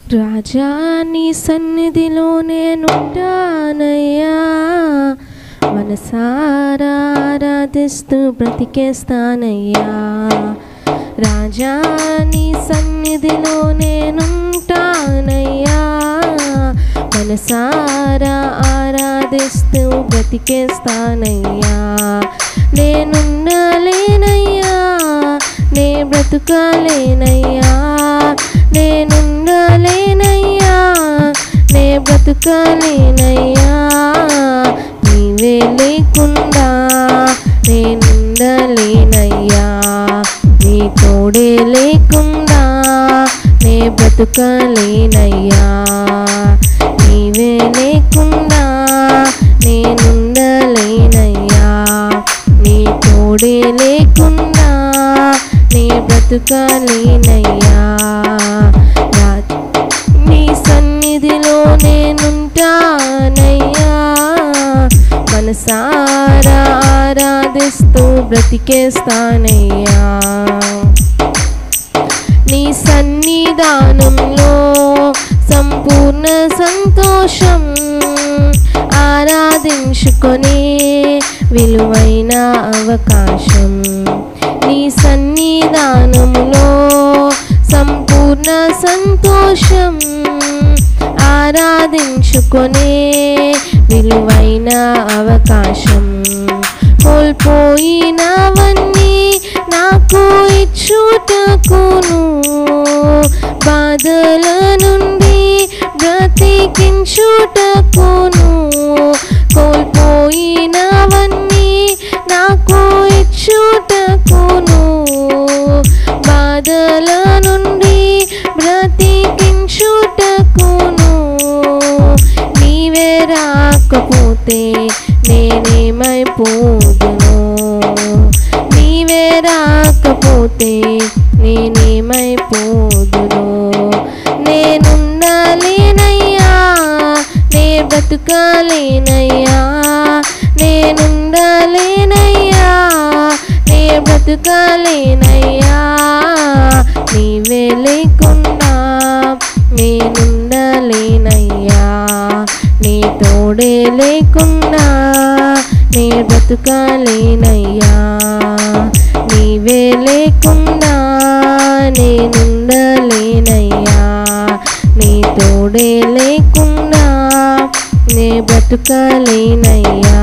రాజా నీ సన్నిధిలో నేనుంటానయ్యా మనసారా ఆరాధిస్తూ బ్రతికేస్తానయ్యా రాజా నీ సన్నిధిలో నేనుంటానయ్యా మనసారా ఆరాధిస్తూ బ్రతికేస్తానయ్యా నేనుండలేనయ్యా నే బ్రతుకాలేనయ్యా నేనుండలేనయ్యా నే బ్రతుకాలేనయ్యా నీవే లేకుండా నేనుండలేనయ్యా నీ తోడే లేకుండా నే బ్రతుకలేనయ్యా నీవే లేకుండా నేనుండలేనయ్యా నీ తోడే లేకుండా నీ బ్రతుకలేనయ్యా రా- నీ సన్నిధిలో నేనుంటానయ్యా మనసారా ఆరాధిస్తూ బ్రతికేస్తానయ్యా నీ సన్నిధానంలో సంపూర్ణ సంతోషం ఆరాధించుకొని విలువైన అవకాశం నీ సన్నిధానంలో సంపూర్ణ సంతోషం ఆరాధించుకొనే విలువైన అవకాశం కోల్పోయినవన్నీ నాకు ఇచ్చుటకును బాధల నుండి బ్రతికించుటకును కోల్పోయినవన్నీ నాకు ఇచ్చుటకును బాధల నుండి బ్రతికించుటకును నీవే రాకపోతే నేనేమైపోదును నీవే రాకపోతే నేనేమైపోదును నేనుండాలేనయ్యా నే బ్రతుకాలేనయ్యా నేనుండాలేనయ్యా నే బ్రతుకాలేనయ్యా నీవే లేకుండా నేనుండలేనయ్యా నీ తోడే లేకుండా నే బ్రతుకాలేనయ్యా నీవే లేకుండా నేనుండలేనయ్యా నీ తోడే లేకుండా నే బ్రతుకలేనయ్యా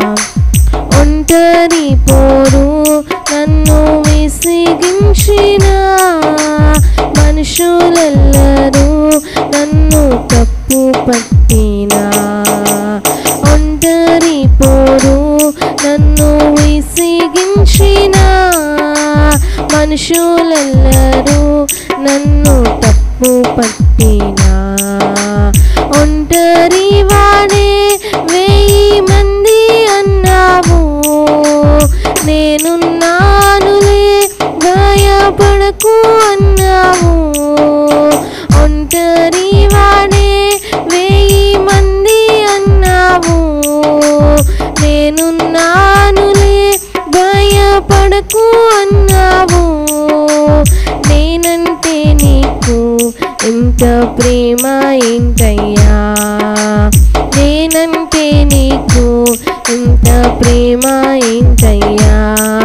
ఒంటరి పోరు నన్ను విసిగించిన మనుషులెల్లరూ నన్ను తప్పు పట్టినా ఒంటరి పోరు నన్ను విసిగించిన మనుషులెల్లరూ నన్ను తప్పు పట్టినా ఒంటరి వాడే వెయ్యి మంది అన్నావు నేనున్నానులే భయపడకు అన్నావు ఒంటరి వాడే వెయ్యి మంది అన్నావు నేనున్నానులే భయపడకు అన్నావు నేనంటే నీకు ఎంత ప్రేమ ఏంటయ్యా నేనంటే నీకు ఎంత ప్రేమ ఏంటయ్యా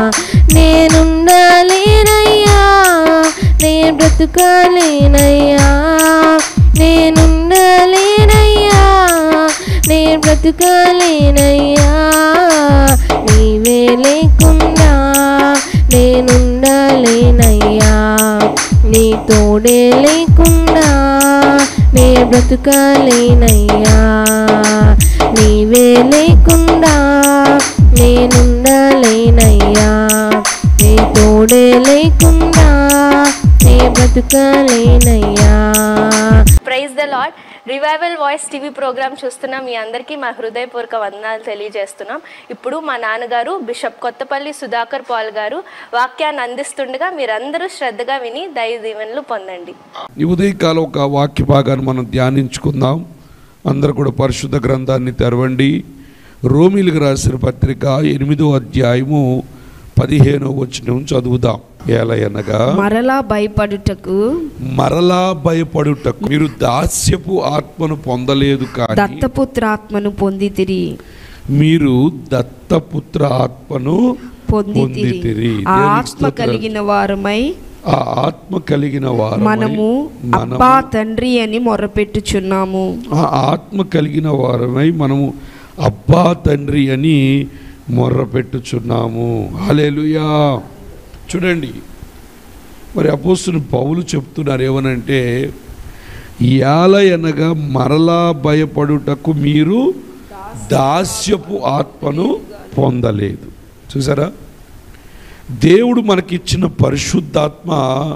నేనుండాలేనయ్యా నేను బ్రతుకాలేనయ్యా నేనుండాలేనయ్యా నేను బ్రతుకాలేనయ్యా నీవే లేకుండా నేనుండాలేనయ్యా నీ తోడే లేకుండా నే బ్రతుకాలేనయ్యా నీవే లేకుండా నేనుండలేనయ్యా నీ తోడే లేకుండా నే బ్రతుకలేనయ్యా praise the Lord revival voice TV program చూస్తున్న మీ అందరికీ మా హృదయపూర్వక వందనాలు తెలియజేస్తున్నాం ఇప్పుడు మా నాన్నగారు బిషప్ కొత్తపల్లి సుధాకర్ పాల్ గారు వాక్యాన్ని అందిస్తుండగా మీరందరూ శ్రద్ధగా విని దయ దీవెనలు పొందండి ఈ ఉదయకాలం ఒక వాక్య భాగాన్ని మనం ధ్యానించుకుందాం అందరూ కూడా పరిశుద్ధ గ్రంథాన్ని తెరవండి రోమిలకు రాసిన పత్రిక ఎనిమిదో అధ్యాయము పదిహేనో వచనం చదువుదాం ఎలయనగా మరలా భయపడుటకు మరలా భయపడుటకు మీరు దాస్యపు ఆత్మను పొందలేదు కానీ దత్తపుత్రాత్మను పొందితిరి మీరు దత్తపుత్ర ఆత్మను పొందితిరి పొందితిరి. ఆ దేవునికి ఆత్మ స్తోత్రం. కలిగిన వారమై ఆ ఆత్మ కలిగిన వారు మనము అబ్బా తండ్రి అని మొరపెట్టుచున్నాము ఆ ఆత్మ కలిగిన వారమై మనము అబ్బా తండ్రి అని మొర్ర పెట్టుచున్నాము హల్లెలూయా చూడండి మరి అపోస్తుని పౌలు చెప్తున్నారు ఏమనంటే యాల అనగా మరలా భయపడుటకు మీరు దాస్యపు ఆత్మను పొందలేదు చూసారా దేవుడు మనకిచ్చిన పరిశుద్ధాత్మ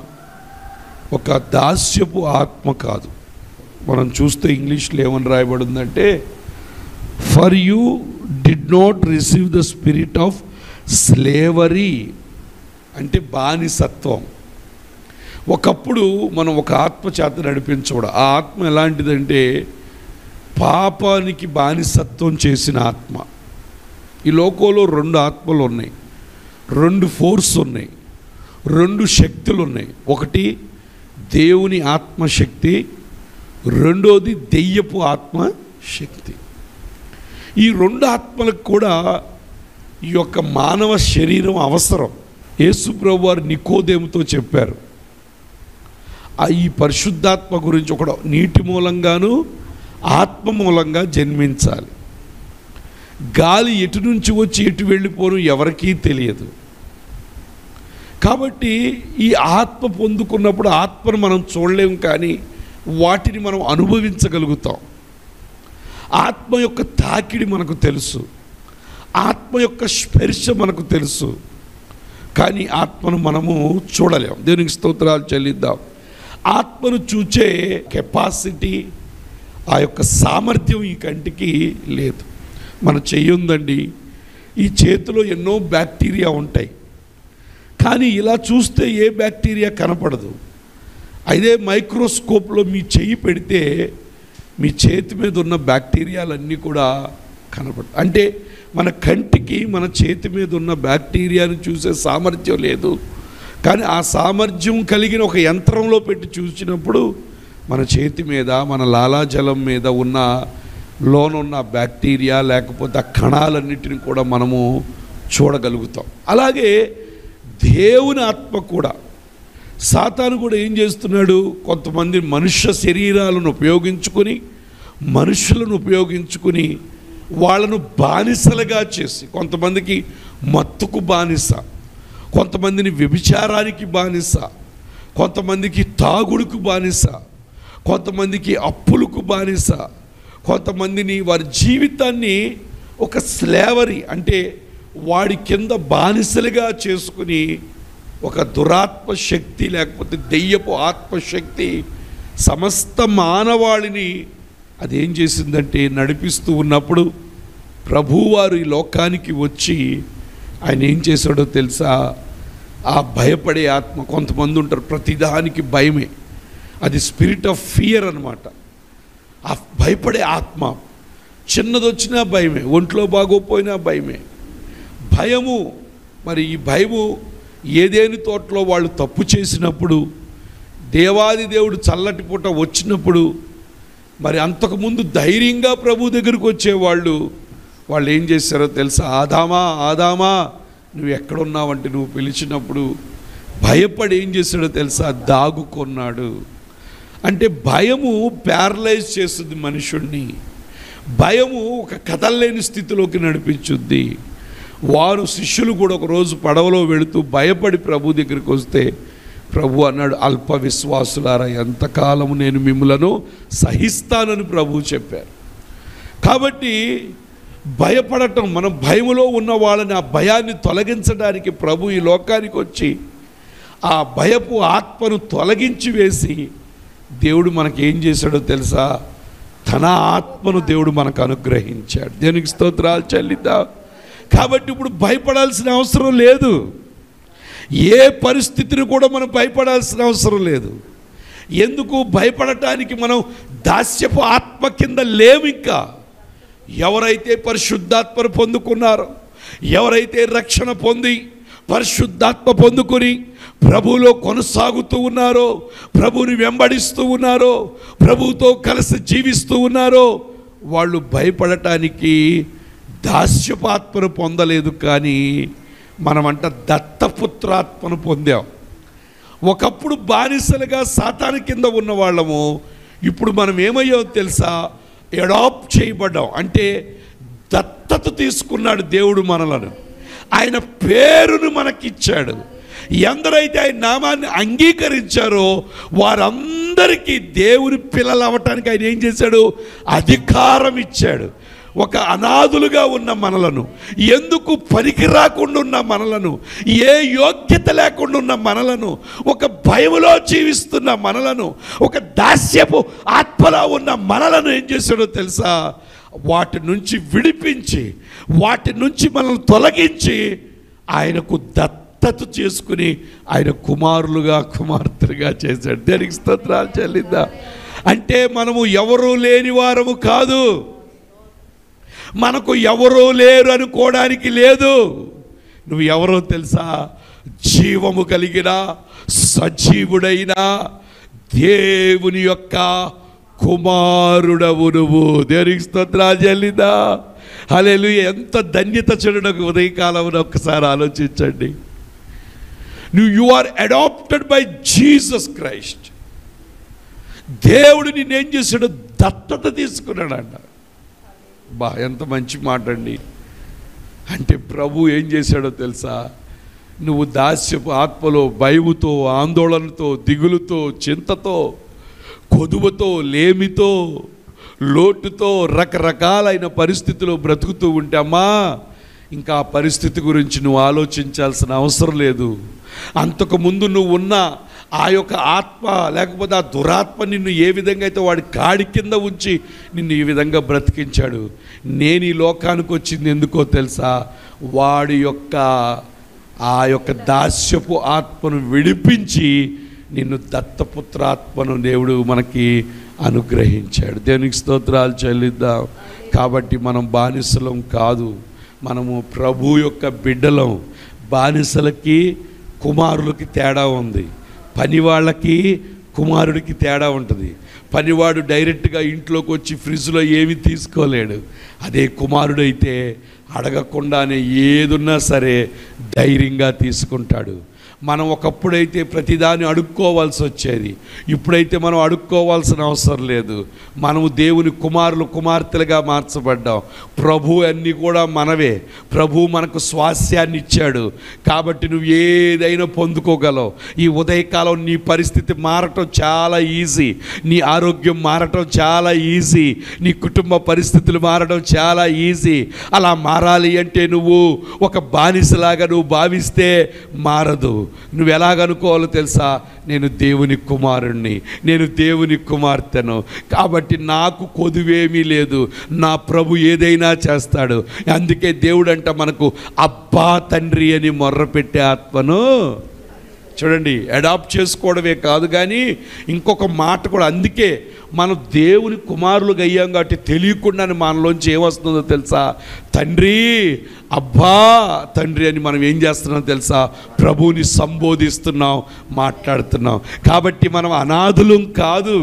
ఒక దాస్యపు ఆత్మ కాదు మనం చూస్తే ఇంగ్లీష్లో ఏమని రాయబడిందంటే for you did not receive the spirit of slavery అంటే బానిసత్వం ఒకప్పుడు మనం ఒక ఆత్మ చేత నడిపించకూడదు ఆ ఆత్మ ఎలాంటిదంటే పాపానికి బానిసత్వం చేసిన ఆత్మ ఈ లోకంలో రెండు ఆత్మలు ఉన్నాయి రెండు ఫోర్స్ ఉన్నాయి రెండు శక్తులు ఉన్నాయి ఒకటి దేవుని ఆత్మశక్తి రెండోది దెయ్యపు ఆత్మ శక్తి ఈ రెండు ఆత్మలకు కూడా ఈ యొక్క మానవ శరీరం అవసరం యేసుప్రభు వారు నికోదేముతో చెప్పారు ఆ ఈ పరిశుద్ధాత్మ గురించి ఒకడు నీటి మూలంగాను ఆత్మ మూలంగా జన్మించాలి గాలి ఎటు నుంచి వచ్చి ఎటు వెళ్ళిపోను ఎవరికీ తెలియదు కాబట్టి ఈ ఆత్మ పొందుకున్నప్పుడు ఆత్మను మనం చూడలేం కానీ వాటిని మనం అనుభవించగలుగుతాం ఆత్మ యొక్క తాకిడి మనకు తెలుసు ఆత్మ యొక్క స్పర్శ మనకు తెలుసు కానీ ఆత్మను మనము చూడలేం దేవునికి స్తోత్రాలు చెల్లిద్దాం ఆత్మను చూచే కెపాసిటీ ఆ యొక్క సామర్థ్యం ఈ కంటికి లేదు మన చెయ్యి ఉందండి ఈ చేతిలో ఎన్నో బ్యాక్టీరియా ఉంటాయి కానీ ఇలా చూస్తే ఏ బ్యాక్టీరియా కనపడదు అదే మైక్రోస్కోప్లో మీ చెయ్యి పెడితే మీ చేతి మీద ఉన్న బ్యాక్టీరియాలన్నీ కూడా కనపడ అంటే మన కంటికి మన చేతి మీద ఉన్న బ్యాక్టీరియాను చూసే సామర్థ్యం లేదు కానీ ఆ సామర్థ్యం కలిగిన ఒక యంత్రంలో పెట్టి చూసినప్పుడు మన చేతి మీద మన లాలాజలం మీద ఉన్న లోనున్న బ్యాక్టీరియా లేకపోతే ఆ కణాలన్నిటిని కూడా మనము చూడగలుగుతాం అలాగే దేవుని ఆత్మ కూడా సాతాను కూడా ఏం చేస్తున్నాడు కొంతమంది మనుష్య శరీరాలను ఉపయోగించుకొని మనుషులను ఉపయోగించుకుని వాళ్ళను బానిసలుగా చేసి కొంతమందికి మత్తుకు బానిస కొంతమందిని వ్యభిచారానికి బానిస కొంతమందికి తాగుడుకు బానిస కొంతమందికి అప్పులకు బానిస కొంతమందిని వారి జీవితాన్ని ఒక స్లేవరీ అంటే వాడి కింద బానిసలుగా చేసుకుని ఒక దురాత్మ శక్తి లేకపోతే దెయ్యపు ఆత్మశక్తి సమస్త మానవాళిని అదేం చేసిందంటే నడిపిస్తూ ఉన్నప్పుడు ప్రభువారు ఈ లోకానికి వచ్చి ఆయన ఏం చేశాడో తెలుసా ఆ భయపడే ఆత్మ కొంతమంది ఉంటారు ప్రతిదానికి భయమే అది స్పిరిట్ ఆఫ్ ఫియర్ అన్నమాట ఆ భయపడే ఆత్మ చిన్నది వచ్చినా భయమే ఒంట్లో బాగోపోయినా భయమే భయము మరి ఈ భయము ఏదేని తోటలో వాళ్ళు తప్పు చేసినప్పుడు దేవాది దేవుడు చల్లటి పూట వచ్చినప్పుడు మరి అంతకుముందు ధైర్యంగా ప్రభు దగ్గరికి వచ్చేవాళ్ళు వాళ్ళు ఏం చేశారో తెలుసా ఆదామా ఆదామా నువ్వు ఎక్కడున్నావంటే నువ్వు పిలిచినప్పుడు భయపడి ఏం చేశాడో తెలుసా దాగుకొన్నాడు అంటే భయము ప్యారలైజ్ చేస్తుంది మనుషుణ్ణి భయము ఒక కదల్లేని స్థితిలోకి నడిపించుద్ది వారు శిష్యులు కూడా ఒక రోజు పడవలో వెళుతూ భయపడి ప్రభు దగ్గరికి వస్తే ప్రభు అన్నాడు అల్ప విశ్వాసులారా ఎంతకాలము నేను మిమ్మలను సహిస్తానని ప్రభు చెప్పారు కాబట్టి భయపడటం మనం భయములో ఉన్న వాళ్ళని ఆ భయాన్ని తొలగించడానికి ప్రభు ఈ లోకానికి వచ్చి ఆ భయపు ఆత్మను తొలగించి వేసి దేవుడు మనకి ఏం చేశాడో తెలుసా తన ఆత్మను దేవుడు మనకు అనుగ్రహించాడు దేనికి స్తోత్రాలు చెల్లిద్దా కాబట్టి ఇప్పుడు భయపడాల్సిన అవసరం లేదు ఏ పరిస్థితిని కూడా మనం భయపడాల్సిన అవసరం లేదు ఎందుకు భయపడటానికి మనం దాస్యపు ఆత్మ కింద లేవు ఇంకా ఎవరైతే పరిశుద్ధాత్మను పొందుకున్నారో ఎవరైతే రక్షణ పొంది పరిశుద్ధాత్మ పొందుకొని ప్రభువులో కొనసాగుతూ ఉన్నారో ప్రభువుని వెంబడిస్తూ ఉన్నారో ప్రభువుతో కలిసి జీవిస్తూ ఉన్నారో వాళ్ళు భయపడటానికి దాస్యపాత్మను పొందలేదు కానీ మనమంట దత్తపుత్రాత్మను పొందాం ఒకప్పుడు బానిసలుగా సాతాను కింద ఉన్న వాళ్ళము ఇప్పుడు మనం ఏమయ్యో తెలుసా ఎడాప్ట్ చేయబడ్డాం అంటే దత్తత తీసుకున్నాడు దేవుడు మనలను ఆయన పేరును మనకిచ్చాడు ఎందరైతే ఆయన నామాన్ని అంగీకరించారో వారందరికీ దేవుని పిల్లలు అవ్వటానికి ఆయన ఏం చేశాడు అధికారం ఇచ్చాడు ఒక అనాథులుగా ఉన్న మనలను ఎందుకు పనికి రాకుండా ఉన్న మనలను ఏ యోగ్యత లేకుండా ఉన్న మనలను ఒక భయములో జీవిస్తున్న మనలను ఒక దాస్యపు ఆత్మలో ఉన్న మనలను ఏం చేశాడో తెలుసా వాటి నుంచి విడిపించి వాటి నుంచి మనల్ని తొలగించి ఆయనకు దత్తత చేసుకుని ఆయన కుమారులుగా కుమార్తెలుగా చేశాడు దేనికి స్తోత్రాలు చెల్లిద్దా అంటే మనము ఎవరూ లేని వారము కాదు మనకు ఎవరో లేరు అనుకోవడానికి లేదు నువ్వు ఎవరో తెలుసా జీవము కలిగిన సజీవుడైన దేవుని యొక్క కుమారుడవు నువ్వు దేవునికి స్తోత్రాలు చెల్లిందా హలేలు ఎంత ధన్యత చెడునకు ఉదయకాలం ఒక్కసారి ఆలోచించండి నువ్వు you are adopted by Jesus Christ దేవుడు నిన్నేం చేశాడు దత్తత తీసుకున్నాడంట బా ఎంత మంచి మాట అండి అంటే ప్రభు ఏం చేశాడో తెలుసా నువ్వు దాస్యపు ఆత్మలో భయముతో ఆందోళనతో దిగులుతో చింతతో కొదువతో లేమితో లోటుతో రకరకాలైన పరిస్థితిలో బ్రతుకుతూ ఉంటామా ఇంకా ఆ పరిస్థితి గురించి నువ్వు ఆలోచించాల్సిన అవసరం లేదు అంతకుముందు నువ్వు ఉన్న ఆ యొక్క ఆత్మ లేకపోతే ఆ దురాత్మ నిన్ను ఏ విధంగా అయితే వాడి కాడి కింద ఉంచి నిన్ను ఈ విధంగా బ్రతికించాడు నేను ఈ లోకానికి వచ్చింది ఎందుకో తెలుసా వాడి యొక్క ఆ యొక్క దాస్యపు ఆత్మను విడిపించి నిన్ను దత్తపుత్రాత్మను దేవుడు మనకి అనుగ్రహించాడు దేవునికి స్తోత్రాలు చెల్లిద్దాం కాబట్టి మనం బానిసలం కాదు మనము ప్రభు యొక్క బిడ్డలం బానిసలకి కుమారులకి తేడా ఉంది పని వాళ్ళకి కుమారుడికి తేడా ఉంటుంది పనివాడు డైరెక్ట్గా ఇంట్లోకి వచ్చి ఫ్రిడ్జ్లో ఏమి తీసుకోలేడు అదే కుమారుడైతే అడగకుండానే ఏదున్నా సరే ధైర్యంగా తీసుకుంటాడు మనం ఒకప్పుడైతే ప్రతిదాన్ని అడుక్కోవాల్సి వచ్చేది ఇప్పుడైతే మనం అడుక్కోవాల్సిన అవసరం లేదు మనము దేవుని కుమారులు కుమార్తెలుగా మార్చబడ్డాం ప్రభు అన్నీ కూడా మనవే ప్రభు మనకు స్వాస్యాన్ని ఇచ్చాడు కాబట్టి నువ్వు ఏదైనా పొందుకోగలవు ఈ ఉదయకాలం నీ పరిస్థితి మారటం చాలా ఈజీ నీ ఆరోగ్యం మారటం చాలా ఈజీ నీ కుటుంబ పరిస్థితులు మారడం చాలా ఈజీ అలా మారాలి అంటే నువ్వు ఒక బానిసలాగా నువ్వు భావిస్తే మారదు నువ్వు ఎలాగనుకోవాలో తెలుసా నేను దేవుని కుమారుణ్ణి నేను దేవుని కుమార్తెను కాబట్టి నాకు కొదువేమీ లేదు నా ప్రభు ఏదైనా చేస్తాడు అందుకే దేవుడు అంట మనకు అబ్బా తండ్రి అని మొర్రపెట్టే ఆత్మను చూడండి అడాప్ట్ చేసుకోవడమే కాదు కానీ ఇంకొక మాట కూడా అందుకే మనం దేవుని కుమారులుగా అయ్యాం కాబట్టి తెలియకుండానే మనలోంచి ఏమొస్తుందో తెలుసా తండ్రి అబ్బా తండ్రి అని మనం ఏం చేస్తున్నాం తెలుసా ప్రభువుని సంబోధిస్తున్నాం మాట్లాడుతున్నాం కాబట్టి మనం అనాథులం కాదు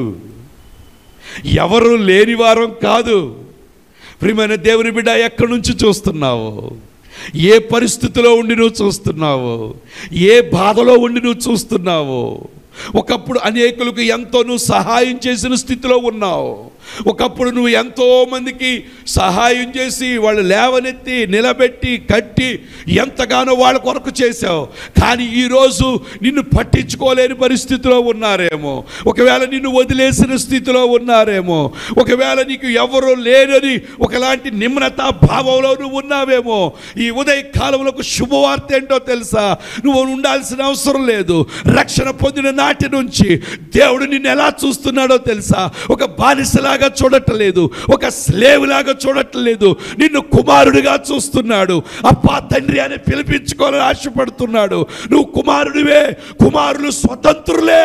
ఎవరు లేనివారం కాదు ప్రియమైన దేవుని బిడ్డ ఎక్కడి నుంచి చూస్తున్నావు ఏ పరిస్థితిలో ఉండి నువ్వు చూస్తున్నావు ఏ బాధలో ఉండి నువ్వు చూస్తున్నావు ఒకప్పుడు అనేకులకు ఎంతో నువ్వు సహాయం చేసిన స్థితిలో ఉన్నావు ఒకప్పుడు నువ్వు ఎంతో మందికి సహాయం చేసి వాళ్ళు లేవనెత్తి నిలబెట్టి కట్టి ఎంతగానో వాళ్ళ కొరకు చేశావు కానీ ఈరోజు నిన్ను పట్టించుకోలేని పరిస్థితిలో ఉన్నారేమో ఒకవేళ నిన్ను వదిలేసిన స్థితిలో ఉన్నారేమో ఒకవేళ నీకు ఎవరు లేరని ఒకలాంటి నిమ్నత భావంలో నువ్వు ఉన్నావేమో ఈ ఉదయ కాలంలో ఒక శుభవార్త ఏంటో తెలుసా నువ్వు ఉండాల్సిన అవసరం లేదు రక్షణ పొందిన నాటి నుంచి దేవుడు నిన్ను ఎలా చూస్తున్నాడో తెలుసా ఒక బానిసలాగా చూడట్లేదు ఒక స్లేవ్ లాగా చూడట్లేదు నిన్ను కుమారుడిగా చూస్తున్నాడు అప్పా తండ్రి అని పిలిపించుకోవాలని ఆశపడుతున్నాడు నువ్వు కుమారుడివే కుమారులు స్వతంత్రులే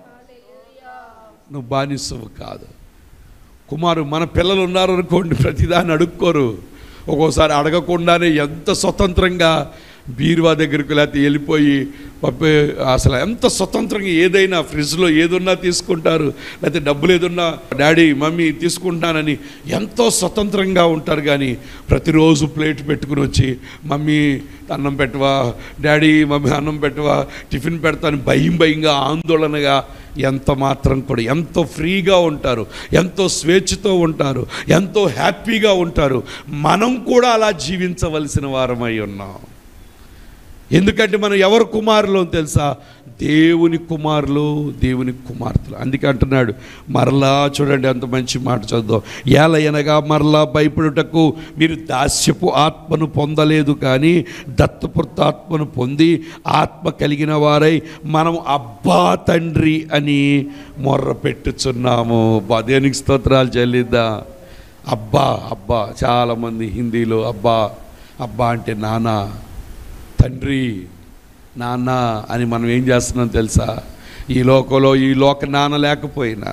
నువ్వు బానిసవు కాదు కుమారు మన పిల్లలు ఉన్నారు అనుకోండి ప్రతిదాన్ని అడుక్కోరు ఒక్కోసారి అడగకుండానే ఎంత స్వతంత్రంగా బీరువా దగ్గరికి లేకపోతే వెళ్ళిపోయి పప్పే అసలు ఎంత స్వతంత్రంగా ఏదైనా ఫ్రిడ్జ్లో ఏదున్నా తీసుకుంటారు లేకపోతే డబ్బులు ఏదున్నా డాడీ మమ్మీ తీసుకుంటానని ఎంతో స్వతంత్రంగా ఉంటారు కానీ ప్రతిరోజు ప్లేట్ పెట్టుకుని వచ్చి మమ్మీ అన్నం పెట్టవా డాడీ మమ్మీ అన్నం పెట్టవా టిఫిన్ పెడతాను భయం భయంగా ఆందోళనగా ఎంత మాత్రం కూడా ఎంతో ఫ్రీగా ఉంటారు ఎంతో స్వేచ్ఛతో ఉంటారు ఎంతో హ్యాపీగా ఉంటారు మనం కూడా అలా జీవించవలసిన వారమై ఉన్నాం ఎందుకంటే మనం ఎవరు కుమారులు తెలుసా దేవుని కుమారులు దేవుని కుమార్తెలు అందుకే అంటున్నాడు మరలా చూడండి అంత మంచి మాట చదువుదాం ఏలయనగా మరలా భయపడుటకు మీరు దాస్యపు ఆత్మను పొందలేదు కానీ దత్తపుత్ర ఆత్మను పొంది ఆత్మ కలిగిన వారై మనం అబ్బా తండ్రి అని మొర్ర పెట్టుచున్నాము బా దేనికి స్తోత్రాలు చెల్లిద్దా అబ్బా అబ్బా చాలామంది హిందీలో అబ్బా అబ్బా అంటే నానా తండ్రి నాన్న అని మనం ఏం చేస్తున్నాం తెలుసా ఈ లోకంలో ఈ లోక నాన్న లేకపోయినా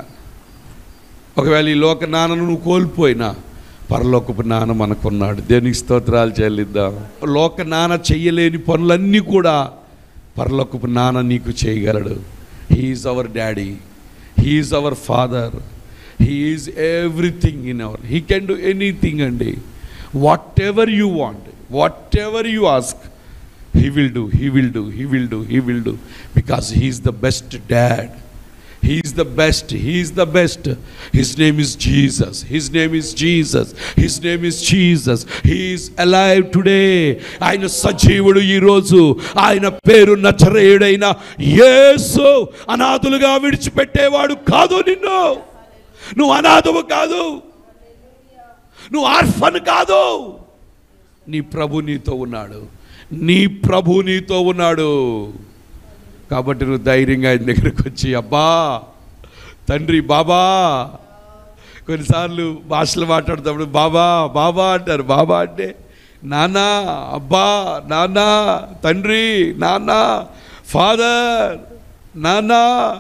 ఒకవేళ ఈ లోక నాన్నను నువ్వు కోల్పోయినా పరలోకపు నాన్న మనకున్నాడు దేనికి స్తోత్రాలు చెల్లిద్దాం లోక నాన్న చెయ్యలేని పనులన్నీ కూడా పరలోకపు నాన్న నీకు చేయగలడు he is our daddy he is our father he is everything in our he can do anything and whatever you want whatever you ask he will do he will do he will do he will do because he is the best dad he is the best he is the best his name is jesus his name is jesus his name is jesus he is alive today ఆయన సజీవుడు ఈరోజు ఆయన పేరు నచరేయుడైన యేసు అనాథులుగా విడిచిపెట్టేవాడు కాదు నిన్ను నువ్వు అనాథము కాదు నువ్వు ఆర్ఫన్ కాదు నీ ప్రభు నీతో ఉన్నాడు నీ ప్రభు నీతో ఉన్నాడు కాబట్టి నువ్వు ధైర్యంగా ఆయన దగ్గరికి వచ్చి అబ్బా తండ్రి బాబా కొన్నిసార్లు భాషలు మాట్లాడుతున్నప్పుడు బాబా బాబా అంటారు బాబా అంటే నానా అబ్బా నానా తండ్రి నానా ఫాదర్ నానా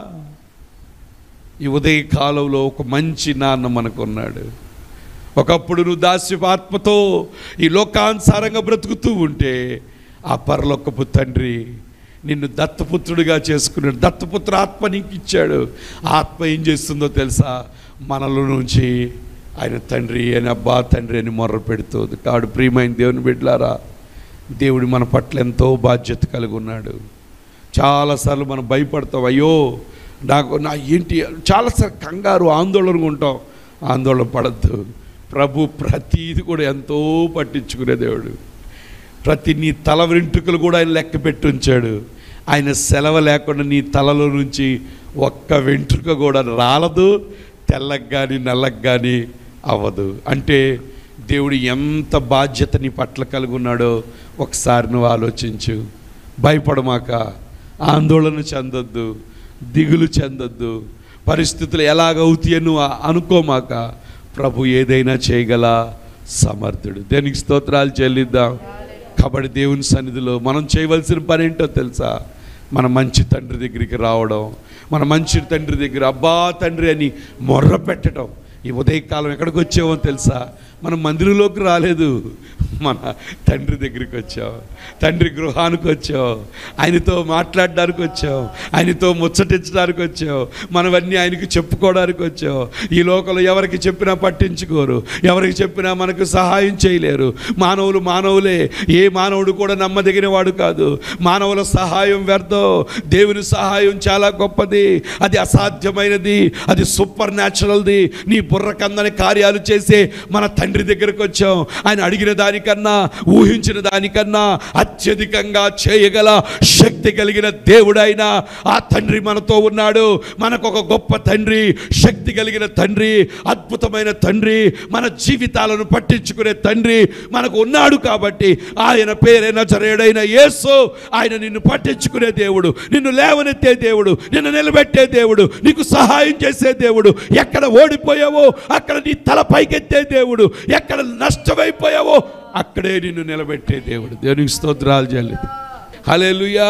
ఈ ఉదయ కాలంలో ఒక మంచి నాన్న మనకున్నాడు ఒకప్పుడు నువ్వు దాస్యపాత్మతో ఈ లోకానుసారంగా బ్రతుకుతూ ఉంటే ఆ పరలోకపు తండ్రి నిన్ను దత్తపుత్రుడిగా చేసుకున్నాడు దత్తపుత్ర ఆత్మ నీకు ఇచ్చాడు ఆ ఆత్మ ఏం చేస్తుందో తెలుసా మనలో నుంచి ఆయన తండ్రి అని అబ్బా తండ్రి అని మొర్ర పెడుతుంది కాడు ప్రియమైన దేవుని బిడ్డలారా దేవుడు మన పట్ల ఎంతో బాధ్యత కలిగి ఉన్నాడు చాలాసార్లు మనం భయపడతాం అయ్యో నాకు నా ఏంటి చాలాసార్లు కంగారు ఆందోళనగా ఉంటాం ఆందోళన పడద్దు ప్రభు ప్రతీది కూడా ఎంతో పట్టించుకునే దేవుడు ప్రతి నీ తల వెంట్రుకలు కూడా ఆయన లెక్క పెట్టి ఉంచాడు ఆయన సెలవు లేకుండా నీ తలలో నుంచి ఒక్క వెంట్రుక కూడా రాలదు తెల్లకి కానీ నల్లకి కానీ అవ్వదు అంటే దేవుడు ఎంత బాధ్యత నీ పట్ల కలిగి ఉన్నాడో ఒకసారి నువ్వు ఆలోచించు భయపడమాక ఆందోళన చెందొద్దు దిగులు చెందొద్దు పరిస్థితులు ఎలాగవుతాయో నువ్వు అనుకోమాక ప్రభు ఏదైనా చేయగల సమర్థుడు దేనికి స్తోత్రాలు చెల్లిద్దాం కాబట్టి దేవుని సన్నిధిలో మనం చేయవలసిన పని ఏంటో తెలుసా మన మంచి తండ్రి దగ్గరికి రావడం మన మంచి తండ్రి దగ్గర అబ్బా తండ్రి అని మొర్ర పెట్టడం ఈ ఉదయకాలం ఎక్కడికి వచ్చామో తెలుసా మనం మందిరంలోకి రాలేదు మన తండ్రి దగ్గరికి వచ్చాం తండ్రి గృహానికి వచ్చాం ఆయనతో మాట్లాడడానికి వచ్చాం ఆయనతో ముచ్చటించడానికి వచ్చాం మనవన్నీ ఆయనకి చెప్పుకోవడానికి వచ్చాం ఈ లోకంలో ఎవరికి చెప్పినా పట్టించుకోరు ఎవరికి చెప్పినా మనకు సహాయం చేయలేరు మానవులు మానవులే ఏ మానవుడు కూడా నమ్మదగిన వాడు కాదు మానవుల సహాయం వ్యర్థం దేవుని సహాయం చాలా గొప్పది అది అసాధ్యమైనది అది సూపర్ న్యాచురల్ది నీ బుర్ర కందని కార్యాలు చేసే మన తండ్రి దగ్గరకు వచ్చాం ఆయన అడిగిన దానికన్నా ఊహించిన దానికన్నా అత్యధికంగా చేయగల శక్తి కలిగిన దేవుడైన ఆ తండ్రి మనతో ఉన్నాడు మనకు ఒక గొప్ప తండ్రి శక్తి కలిగిన తండ్రి అద్భుతమైన తండ్రి మన జీవితాలను పట్టించుకునే తండ్రి మనకు ఉన్నాడు కాబట్టి ఆయన పేరైన చరేడైన యేసు ఆయన నిన్ను పట్టించుకునే దేవుడు నిన్ను లేవనెత్తే దేవుడు నిన్ను నిలబెట్టే దేవుడు నీకు సహాయం చేసే దేవుడు ఎక్కడ ఓడిపోయావో అక్కడ నీ తల పైకెత్తే దేవుడు ఎక్కడ నష్టమైపోయావో అక్కడే నిన్ను నిలబెట్టే దేవుడు దేవునికి స్తోత్రాలు చెల్లిదు హల్లెలూయా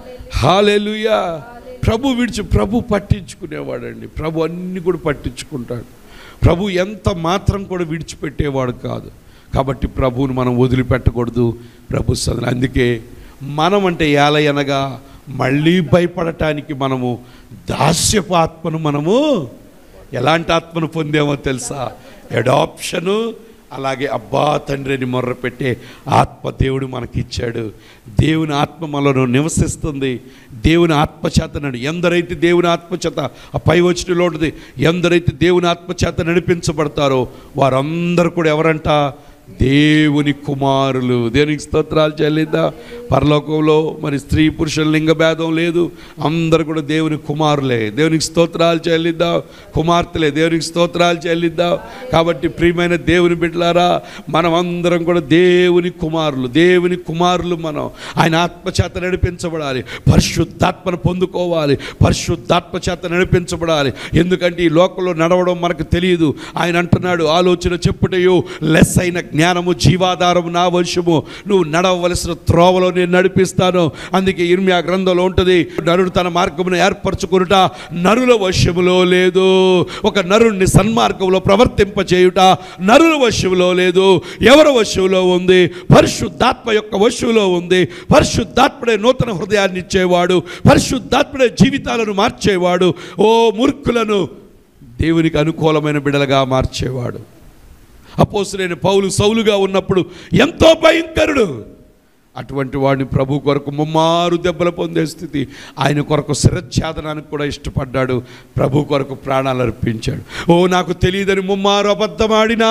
హల్లెలూయా ప్రభు విడిచి ప్రభు పట్టించుకునేవాడండి ప్రభు అన్ని కూడా పట్టించుకుంటాడు ప్రభు ఎంత మాత్రం కూడా విడిచిపెట్టేవాడు కాదు కాబట్టి ప్రభువుని మనం వదిలిపెట్టకూడదు ప్రభు సదన అందుకే మనం అంటే ఏలయనగా మళ్ళీ భయపడటానికి మనము దాస్యపు ఆత్మను మనము ఎలాంటి ఆత్మను పొందామో తెలుసా అడాప్షను అలాగే అబ్బా తండ్రిని మొర్రపెట్టే ఆత్మ దేవుడు మనకిచ్చాడు దేవుని ఆత్మ మనలో నివసిస్తుంది దేవుని ఆత్మచేత నడు ఎందరైతే దేవుని ఆత్మచేత ఆ పై వచ్చినలో ఉంటుంది ఎందరైతే దేవుని ఆత్మచేత నడిపించబడతారో వారందరూ కూడా ఎవరంట దేవుని కుమారులు దేవునికి స్తోత్రాలు చెల్లిద్దా పరలోకంలో మరి స్త్రీ పురుషుల లింగ భేదం లేదు అందరు కూడా దేవుని కుమారులే దేవునికి స్తోత్రాలు చెల్లిద్దా కుమార్తెలే దేవునికి స్తోత్రాలు చెల్లిద్దా కాబట్టి ప్రియమైన దేవుని బిడ్డలారా మనం అందరం కూడా దేవుని కుమారులు దేవుని కుమారులు మనం ఆయన ఆత్మచేత నడిపించబడాలి పరిశుద్ధాత్మను పొందుకోవాలి పరిశుద్ధాత్మ చేత నడిపించబడాలి ఎందుకంటే ఈ లోకంలో నడవడం మనకు తెలియదు ఆయన అంటున్నాడు ఆలోచన చెప్పుటయు లెస్ అయిన జ్ఞానము జీవాధారము నా వంశము నువ్వు నడవలసిన త్రోవలో నేను నడిపిస్తాను అందుకే ఇర్మియా గ్రంథంలో ఉంటుంది నరుడు తన మార్గమును ఏర్పరచుకునుట నరుల వశములో లేదు ఒక నరుణ్ణి సన్మార్గంలో ప్రవర్తింపచేయుట నరుల వశములో లేదు ఎవరి వశములో ఉంది పరిశుద్ధాత్మ యొక్క వశములో ఉంది పరిశుద్ధాత్ముడే నూతన హృదయాన్ని ఇచ్చేవాడు పరిశుద్ధాత్ముడే జీవితాలను మార్చేవాడు ఓ మూర్ఖులను దేవునికి అనుకూలమైన బిడలుగా మార్చేవాడు అపోసులైన పౌలు సౌలుగా ఉన్నప్పుడు ఎంతో భయంకరుడు అటువంటి వాడిని ప్రభు కొరకు ముమ్మారు దెబ్బలు పొందే స్థితి ఆయన కొరకు శిరఛాదనానికి కూడా ఇష్టపడ్డాడు ప్రభు కొరకు ప్రాణాలు అర్పించాడు ఓ నాకు తెలియదని ముమ్మారు అబద్ధమాడినా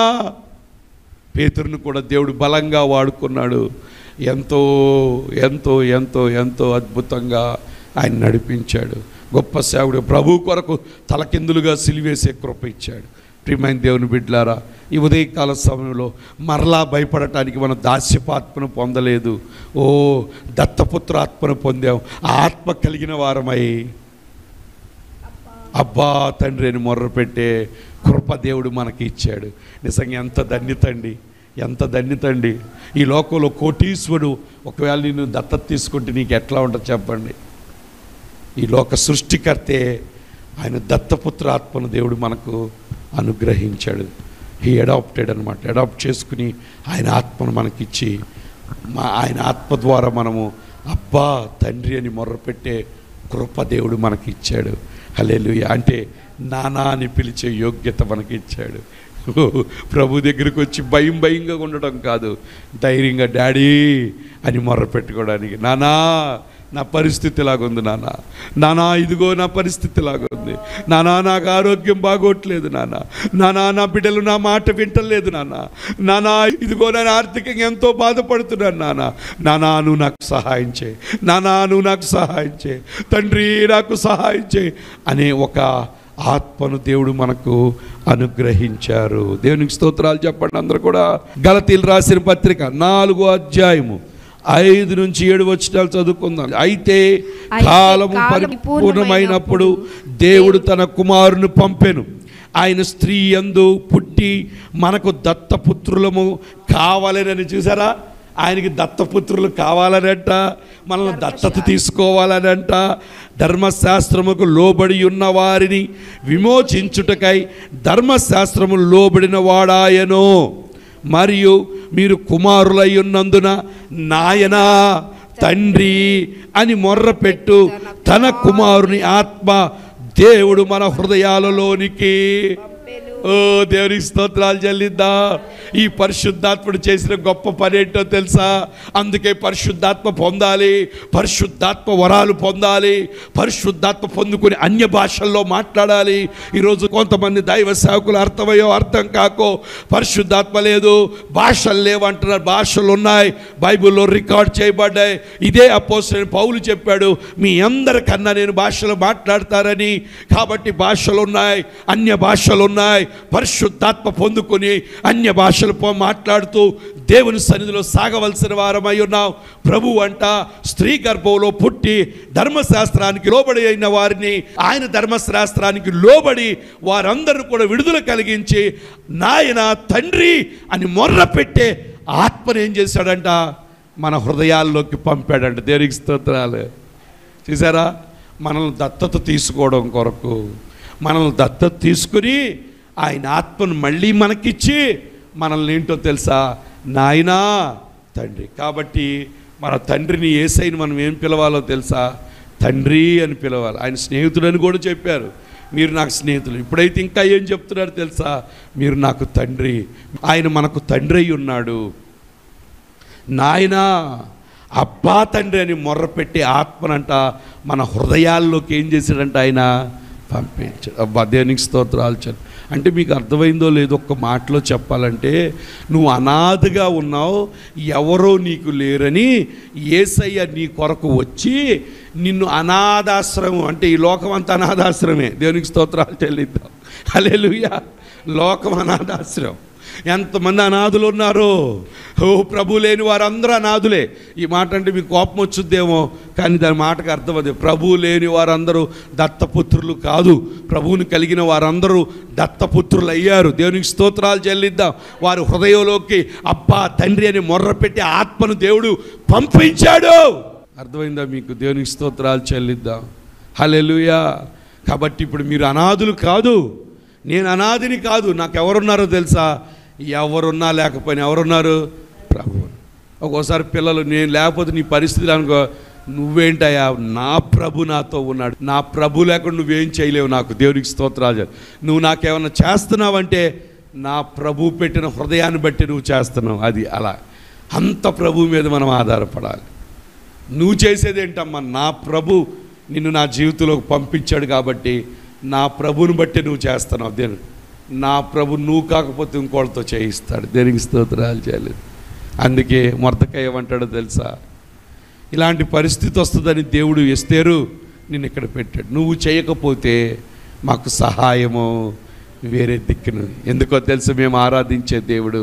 పేతురును కూడా దేవుడు బలంగా వాడుకున్నాడు ఎంతో ఎంతో ఎంతో ఎంతో అద్భుతంగా ఆయన నడిపించాడు గొప్ప సేవకుడు ప్రభు కొరకు తలకిందులుగా సిలివేసే కృప ఇచ్చాడు ప్రియమైన దేవుని బిడ్లారా ఈ ఉదయకాల సమయంలో మరలా భయపడటానికి మనం దాస్యపాత్మను పొందలేదు ఓ దత్తపుత్ర ఆత్మను పొందాం ఆ ఆత్మ కలిగిన వారమై అబ్బా తండ్రి అని మొర్రపెట్టే కృప దేవుడు మనకి ఇచ్చాడు నిజంగా ఎంత ధన్యత అండి ఎంత ధన్యత అండి ఈ లోకంలో కోటీశ్వరుడు ఒకవేళ నేను దత్తత తీసుకుంటే నీకు ఎట్లా ఉంటుంది చెప్పండి ఈ లోక సృష్టికర్తే ఆయన దత్తపుత్ర ఆత్మను దేవుడు మనకు అనుగ్రహించాడు హీ అడాప్టెడ్ అనమాట అడాప్ట్ చేసుకుని ఆయన ఆత్మను మనకిచ్చి మా ఆయన ఆత్మ ద్వారా మనము అబ్బా తండ్రి అని మొర్రపెట్టే కృప దేవుడు మనకి ఇచ్చాడు హల్లెలూయా అంటే నానా అని పిలిచే యోగ్యత మనకి ఇచ్చాడు ఓ, ప్రభు దగ్గరికి వచ్చి భయం భయంగా ఉండడం కాదు ధైర్యంగా డాడీ అని మొర్రపెట్టుకోవడానికి నానా నా పరిస్థితి ఇలాగుంది నాన్న నానా ఇదిగో నా పరిస్థితి ఇలాగుంది నానా నాకు ఆరోగ్యం బాగోట్లేదు నాన్న నానా నా బిడ్డలు నా మాట వింటలేదు నాన్న నానా ఇదిగో నేను ఆర్థికంగా ఎంతో బాధపడుతున్నాను నాన్న నానా నువ్వు నాకు సహాయం చేయి నానా నువ్వు నాకు సహాయం చేయి తండ్రి నాకు సహాయం చేయి అనే ఒక ఆత్మను దేవుడు మనకు అనుగ్రహించారు దేవునికి స్తోత్రాలు చెప్పండి అందరూ కూడా గలతీలు రాసిన పత్రిక నాలుగో అధ్యాయము ఐదు నుంచి ఏడు వచ్చినాలు చదువుకుందాం అయితే అయితే కాలము కాలం పరిపూర్ణమైనప్పుడు దేవుడు తన కుమారుని పంపెను ఆయన స్త్రీ యందు పుట్టి మనకు దత్తపుత్రులము కావాలనని చూసారా ఆయనకి దత్తపుత్రులు కావాలనంట మనల్ని దత్తత తీసుకోవాలనంట ధర్మశాస్త్రముకు లోబడి ఉన్న వారిని విమోచించుటకై ధర్మశాస్త్రము లోబడిన వాడాయను మరియు మీరు కుమారులై ఉన్నందున నాయనా తండ్రి అని మొర్రపెట్టు తన కుమారుని ఆత్మ దేవుడు మన హృదయాలలోనికి ఓ దేవునికి స్తోత్రాలు చెల్లిద్దా ఈ పరిశుద్ధాత్ముడు చేసిన గొప్ప పని ఏంటో తెలుసా అందుకే పరిశుద్ధాత్మ పొందాలి పరిశుద్ధాత్మ వరాలు పొందాలి పరిశుద్ధాత్మ పొందుకుని అన్య భాషల్లో మాట్లాడాలి ఈరోజు కొంతమంది దైవ సేవకులు అర్థమయ్యో అర్థం కాకో పరిశుద్ధాత్మ లేదు భాషలు లేవంటున్నారు భాషలు ఉన్నాయి బైబిల్లో రికార్డ్ చేయబడ్డాయి ఇదే అపోజిట్ పౌలు చెప్పాడు మీ అందరికన్నా నేను భాషలు మాట్లాడతారని కాబట్టి భాషలు ఉన్నాయి అన్య భాషలు ఉన్నాయి పరిశుద్ధాత్మ పొందుకొని అన్య భాషలు పో మాట్లాడుతూ దేవుని సన్నిధిలో సాగవలసిన వారమై ఉన్నాం ప్రభు అంట స్త్రీ గర్భంలో పుట్టి ధర్మశాస్త్రానికి లోబడి అయిన వారిని ఆయన ధర్మశాస్త్రానికి లోబడి వారందరూ కూడా విడుదల కలిగించి నాయన తండ్రి అని మొర్ర పెట్టే ఆత్మను ఏం చేశాడంట మన హృదయాల్లోకి పంపాడంట దేవునికి స్తోత్రాలు చూసారా మనల్ని దత్తత తీసుకోవడం కొరకు మనల్ని దత్తత తీసుకుని ఆయన ఆత్మను మళ్ళీ మనకిచ్చి మనల్ని ఏంటో తెలుసా నాయనా తండ్రి కాబట్టి మన తండ్రిని ఏసైని మనం ఏం పిలవాలో తెలుసా తండ్రి అని పిలవాలి ఆయన స్నేహితుడని కూడా చెప్పారు మీరు నాకు స్నేహితులు ఇప్పుడైతే ఇంకా ఏం చెప్తున్నారు తెలుసా మీరు నాకు తండ్రి ఆయన మనకు తండ్రి అయి ఉన్నాడు నాయనా అబ్బా తండ్రి అని మొర్రపెట్టి ఆత్మనంట మన హృదయాల్లోకి ఏం చేశాడంట ఆయన పంపించాడు అబ్బా దేనికి స్తోత్రాలు చెప్పు అంటే మీకు అర్థమైందో లేదో ఒక్క మాటలో చెప్పాలంటే నువ్వు అనాథగా ఉన్నావు ఎవరో నీకు లేరని ఏసయ్య నీ కొరకు వచ్చి నిన్ను అనాథాశ్రమం అంటే ఈ లోకం అంతా అనాథాశ్రమే దేవునికి స్తోత్రాలు చెల్లిద్దాం హల్లెలూయా లోకం అనాథాశ్రమం ఎంతమంది అనాథులు ఉన్నారో ఓ ప్రభు లేని వారందరూ అనాథులే ఈ మాట అంటే మీకు కోపం వచ్చుద్దేమో కానీ దాని మాటకు అర్థం అదే ప్రభు లేని వారందరూ దత్తపుత్రులు కాదు ప్రభువుని కలిగిన వారందరూ దత్తపుత్రులు అయ్యారు దేవునికి స్తోత్రాలు చెల్లిద్దాం వారి హృదయంలోకి అబ్బా తండ్రి అని మొర్రపెట్టి ఆత్మను దేవుడు పంపించాడు అర్థమైందా మీకు దేవునికి స్తోత్రాలు చెల్లిద్దాం హల్లెలూయా కాబట్టి ఇప్పుడు మీరు అనాథులు కాదు నేను అనాథిని కాదు నాకు ఎవరున్నారో తెలుసా ఎవరున్నా లేకపోయినా ఎవరున్నారు ప్రభు ఒక్కోసారి పిల్లలు నేను లేకపోతే నీ పరిస్థితి అనుకో నువ్వేంటయ్యా నా ప్రభు నాతో ఉన్నాడు నా ప్రభు లేకుండా నువ్వేం చేయలేవు నాకు దేవునికి స్తోత్రాలు చెప్పు. నువ్వు నాకేమన్నా చేస్తున్నావంటే నా ప్రభు పెట్టిన హృదయాన్ని బట్టి నువ్వు చేస్తున్నావు అది అలా అంత ప్రభు మీద మనం ఆధారపడాలి నువ్వు చేసేది ఏంటమ్మా నా ప్రభు నిన్ను నా జీవితంలోకి పంపించాడు కాబట్టి నా ప్రభుని బట్టి నువ్వు చేస్తున్నావు దేని నా ప్రభు నువ్వు కాకపోతే ఇంకోళ్ళతో చేయిస్తాడు దేనికి స్తోత్రాలు చేయలేదు అందుకే మొరతకాయ ఏమంటాడో తెలుసా ఇలాంటి పరిస్థితి వస్తుందని దేవుడు ఎస్తేరు నిన్ను ఇక్కడ పెట్టాడు నువ్వు చేయకపోతే మాకు సహాయము వేరే దిక్కును ఎందుకో తెలుసు మేము ఆరాధించే దేవుడు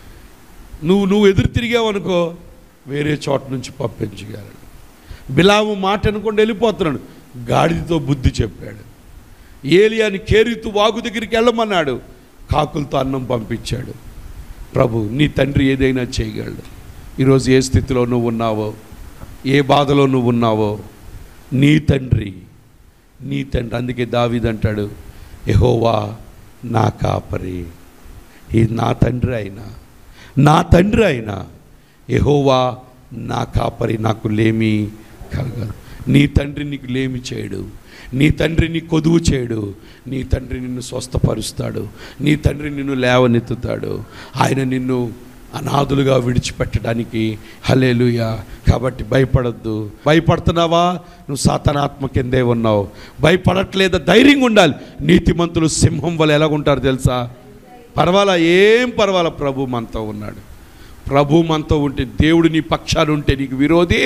నువ్వు నువ్వు ఎదురు తిరిగావు అనుకో వేరే చోట నుంచి పంపించగలడు బిలాము మాట అనుకోండి వెళ్ళిపోతున్నాడు గాడిదతో బుద్ధి చెప్పాడు ఏలియాని కేరితు వాగు దగ్గరికి వెళ్ళమన్నాడు కాకులతో అన్నం పంపించాడు ప్రభు నీ తండ్రి ఏదైనా చేయగలడు ఈరోజు ఏ స్థితిలో నువ్వు ఉన్నావో ఏ బాధలో నువ్వు ఉన్నావో నీ తండ్రి నీ తండ్రి అందుకే దావీదంటాడు యెహోవా నా కాపరి ఈ నా తండ్రి అయినా నా తండ్రి అయినా యెహోవా నా కాపరి నాకు లేమి కలగదు నీ తండ్రి నీకు లేమి చేయడు నీ తండ్రి నీ కొదువు చేయడు నీ తండ్రి నిన్ను స్వస్థపరుస్తాడు నీ తండ్రి నిన్ను లేవనెత్తుతాడు ఆయన నిన్ను అనాథులుగా విడిచిపెట్టడానికి హలేలుయా కాబట్టి భయపడద్దు భయపడుతున్నావా నువ్వు సాతనాత్మ కిందే ఉన్నావు భయపడట్లేదా ధైర్యంగా ఉండాలి నీతిమంతులు సింహం వల్ల ఎలాగుంటారు తెలుసా పర్వాలా ఏం పర్వాలా ప్రభు మనతో ఉన్నాడు ప్రభు మనతో ఉంటే దేవుడు నీ పక్షాలు ఉంటే నీకు విరోధి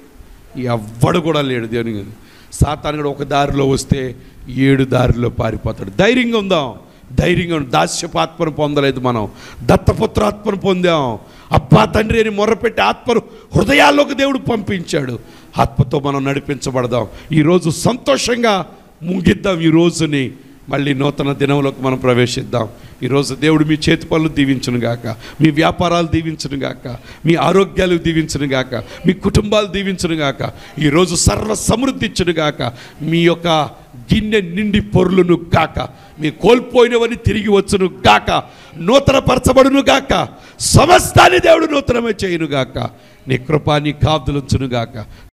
ఎవ్వడు కూడా లేడు దేవుని సాతాను కూడా ఒక దారిలో వస్తే ఏడు దారిలో పారిపోతాడు ధైర్యంగా ఉందాం ధైర్యంగా ఉందాం. దాస్యపాత్మను పొందలేదు మనం దత్తపుత్రాత్మను పొందాం అబ్బా తండ్రి అని మొర్రపెట్టి ఆత్మను హృదయాల్లోకి దేవుడు పంపించాడు ఆత్మతో మనం నడిపించబడదాం ఈరోజు సంతోషంగా ముగిద్దాం ఈ రోజుని మళ్ళీ నూతన దినంలోకి మనం ప్రవేశిద్దాం ఈరోజు దేవుడు మీ చేతి పనులు దీవించును గాక మీ వ్యాపారాలు దీవించును గాక మీ ఆరోగ్యాలు దీవించును గాక మీ కుటుంబాలు దీవించును గాక ఈరోజు సర్వ సమృద్ధి ఇచ్చును గాక మీ యొక్క గిన్నె నిండి పొరులును గాక మీ కోల్పోయినవని తిరిగి వచ్చును గాక నూతన పరచబడును గాక సమస్తాన్ని దేవుడు నూతనమే చేయును గాక నీ కృపా నీ కాపుదలుంచును గాక